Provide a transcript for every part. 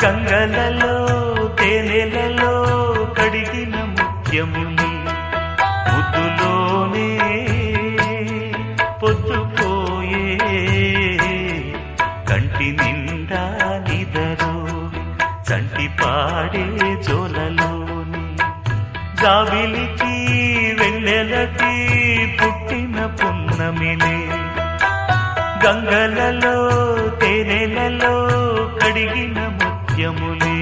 గంగలలో తేనెలలో కడిగిన ముత్యముని ముద్దులోనే పొద్దుపోయే కంటి నిండా నిదరు చంటి పాడే జోలలోని జాబిలికి వెన్నెలకి పుట్టిన పున్నమిలే గంగలలో తేనెలలో కడిగిన ముత్యములే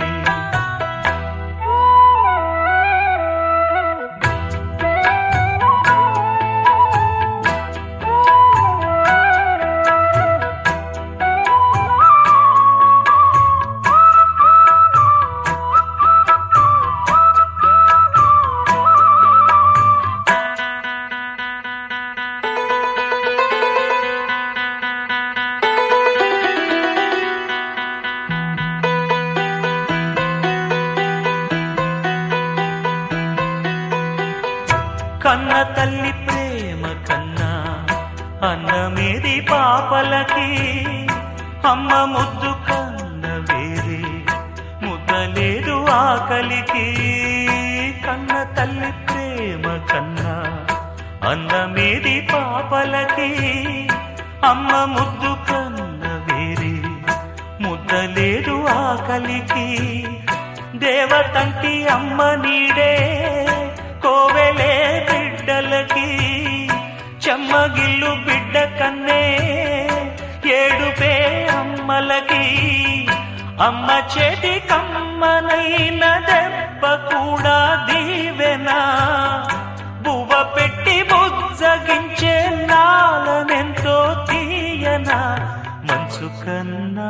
కన్న తల్లి ప్రేమ కన్నా అన్నమేది పాపలకి అమ్మ ముద్దు కన్న వేరే ముద్దలేదు ఆకలికి కన్న తల్లి ప్రేమ కన్నా అన్నమేది పాపలకి అమ్మ ముద్దు కన్న వేరే ముద్దలేదు ఆకలికి దేవతంటి అమ్మ నీడే కోవెలే బిడ్డలకి చెమ్మగిల్లు బిడ్డ కన్నే ఏడుపే అమ్మలకి అమ్మ చేతి కమ్మనైన దెబ్బ కూడా దీవెనా బువ్వ పెట్టి బుజ్జగించే నాలనెంతో తీయనా మంచు కన్నా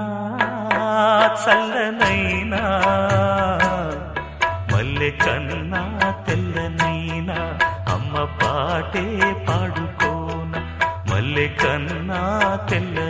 చల్లనైనా మల్లె కన్నా తెల్లనైనా అమ్మ పాటే పాడుకోన మల్లె కన్నా తెల్ల